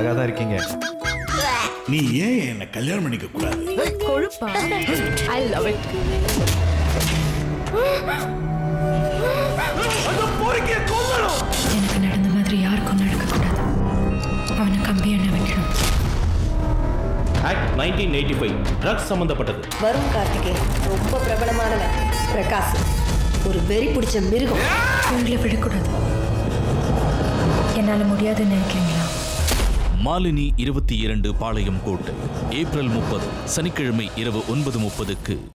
அழகா தான் இருக்கீங்க நீ ஏன் என்னை கல்யாணம் பண்ணிக்க கூடாது கொழுப்பா ஐ லவ் இட் எனக்கு நடந்த மாதிரி யாருக்கும் நடக்கக்கூடாது அவனை கம்பி எண்ணெய் வைக்கணும் act nineteen eighty five drugs சம்மந்தப்பட்டது வருண் கார்த்திகேயன் ரொம்ப பிரபலமானவன் பிரகாஷ் ஒரு வெறி பிடிச்ச மிருகம் இவங்களை விடக்கூடாது என்னால் முடியாதுன்னு நினைக்கிறீங்களா மாலினி இருபத்தி இரண்டு பாளையம் கோட்டை ஏப்ரல் முப்பது சனிக்கிழமை இரவு ஒன்பது முப்பதுக்கு